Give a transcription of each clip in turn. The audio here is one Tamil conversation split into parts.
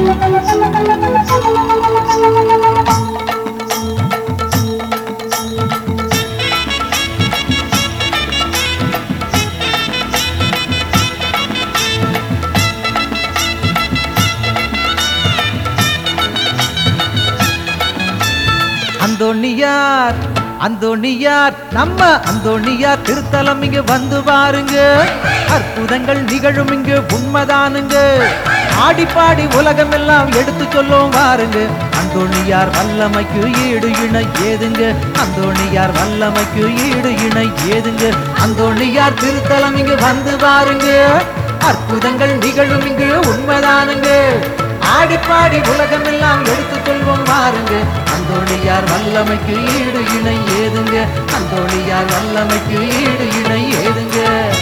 அந்தோணியார் அந்தோணியார் நம்ம அந்தோணியார் திருத்தலம் இங்க வந்து பாருங்க அற்புதங்கள் நிகழும் இங்கு உண்மைதானுங்க ஆடி பாடி உலகம் எல்லாம் எடுத்து சொல்லும் பாருங்க அந்தோணியார் வல்லமைக்கு ஈடு இணை ஏதுங்க அந்தோணியார் வல்லமைக்கு ஈடு இணை ஏதுங்க அந்தோணியார் திருத்தலம் இங்கு வந்து பாருங்க அற்புதங்கள் நிகழும் இங்கு உண்மைதானுங்க ஆடி பாடி உலகம் எல்லாம் எடுத்து சொல்வோம் பாருங்க அந்தோணியார் வல்லமைக்கு ஈடு இணை ஏதுங்க அந்தோணியார் வல்லமைக்கு ஈடு இணை ஏதுங்க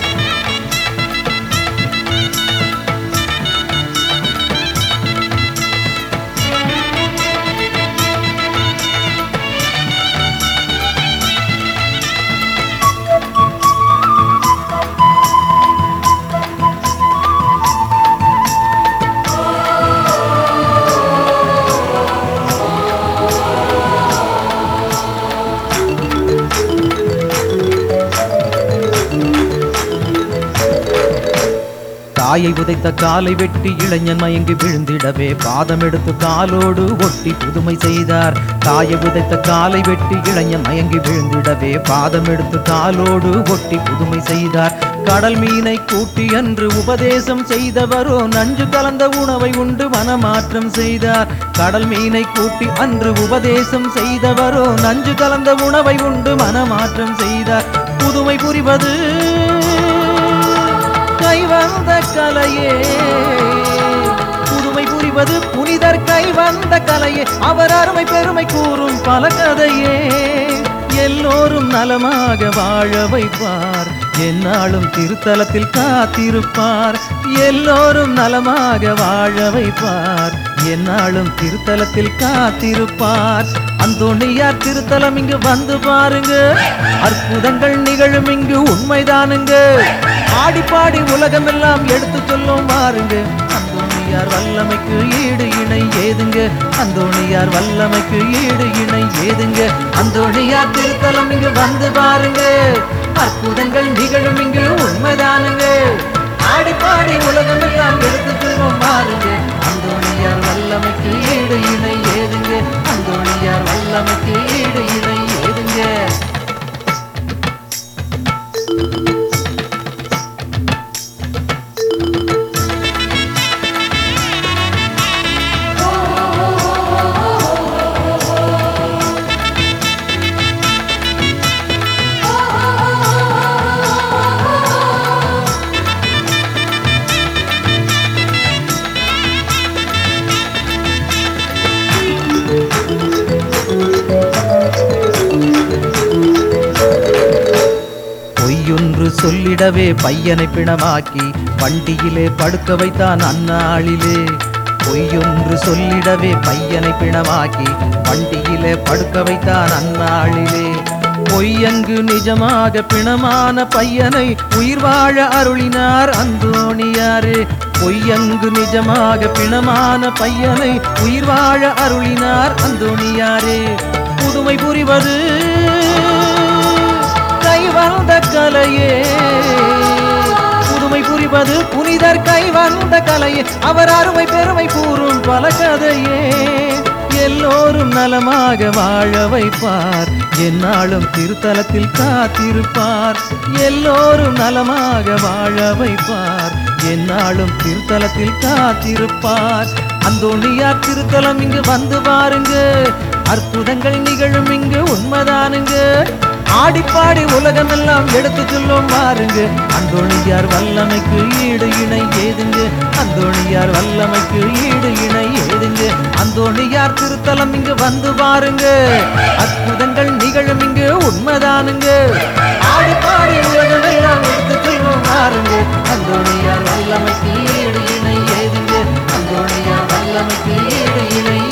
தாயை உதைத்த காலை வெட்டி இளைஞன் மயங்கி விழுந்திடவே பாதம் எடுத்து காலோடு ஒட்டி புதுமை செய்தார் தாயை உதைத்த காலை வெட்டி இளைஞன் மயங்கி விழுந்திடவே பாதம் எடுத்து காலோடு ஒட்டி புதுமை செய்தார் கடல் மீனை கூட்டி அன்று உபதேசம் செய்தவரோ நஞ்சு கலந்த உணவை உண்டு மனமாற்றம் செய்தார் கடல் மீனை கூட்டி அன்று உபதேசம் செய்தவரோ நஞ்சு கலந்த உணவை உண்டு மனமாற்றம் செய்தார் புதுமை புரிவது கைவந்த கலையே புதுமை புரிவது புனிதர் கைவந்த கலையே அவர் அருமை பெருமை கூறும் பல கதையே எல்லோரும் நலமாக வாழ வைப்பார் என்னாலும் திருத்தலத்தில் காத்திருப்பார் எல்லோரும் நலமாக வாழ வைப்பார் என்னாலும் திருத்தலத்தில் காத்திருப்பார் அந்தோணியார் திருத்தலம் இங்கு வந்து பாருங்க அற்புதங்கள் நிகழும் இங்கு உண்மைதானுங்க ஆடி பாடி உலகம் எல்லாம் எடுத்து சொல்லும் பாருங்க அந்தோணியார் வல்லமைக்கு ஈடு இணை ஏதுங்க அந்தோணியார் வல்லமைக்கு ஈடு இணை ஏதுங்க அந்தோணியார் திருத்தலம் இங்கு வந்து பாருங்க அற்புதங்கள் நிகழும் இங்கு உண்மைதானுங்க ஆடி பாடி உலகம் எல்லாம் எடுத்து சொல்வோம் பாருங்க அந்தோணியார் வல்லமைக்கு ஈடு இணை ஏதுங்க அந்தோணியார் வல்லமைக்கு ஈடு இணை ஏதுங்க பொய்யொன்று சொல்லிடவே பையனை பிணமாக்கி வண்டியிலே படுக்க வைத்தான் அந்நாளிலே பொய்யொன்று சொல்லிடவே பையனை பிணமாக்கி வண்டியிலே படுக்க வைத்தான் அந்நாளிலே பொய்யங்கு நிஜமாக பிணமான பையனை உயிர் வாழ அருளினார் அந்தோணியாரே பொய்யங்கு நிஜமாக பிணமான பையனை உயிர் வாழ அருளினார் அந்தோணியாரே புதுமை புரிவது கைவந்த கலையே புதுமை புரிவது புனிதர் கைவந்த கலையே அவர் அருமை பெருமை கூறும் பல கதையே எல்லோரும் நலமாக வாழ வைப்பார் என்னாலும் திருத்தலத்தில் காத்திருப்பார் எல்லோரும் நலமாக வாழ வைப்பார் என்னாலும் திருத்தலத்தில் காத்திருப்பார் அந்தோணியார் திருத்தலம் இங்கு வந்து பாருங்க அற்புதங்கள் நிகழும் இங்கு உண்மைதானுங்க ஆடிப்பாடி உலகம் எல்லாம் எடுத்து சொல்லும் பாருங்க அந்தோணியார் வல்லமைக்கு ஈடு இணை ஏதுங்க அந்தோணியார் வல்லமைக்கு ஈடு இணை ஏதுங்க அந்தோணியார் திருத்தலம் இங்கு வந்து பாருங்க அற்புதங்கள் நிகழும் இங்கு உண்மைதானுங்க ஆடிப்பாடி உலகம் எல்லாம் எடுத்து சொல்லும் பாருங்க அந்தோணியார் வல்லமைக்கு ஈடு இணை ஏதுங்க அந்தோணியார் வல்லமைக்கு ஈடு இணை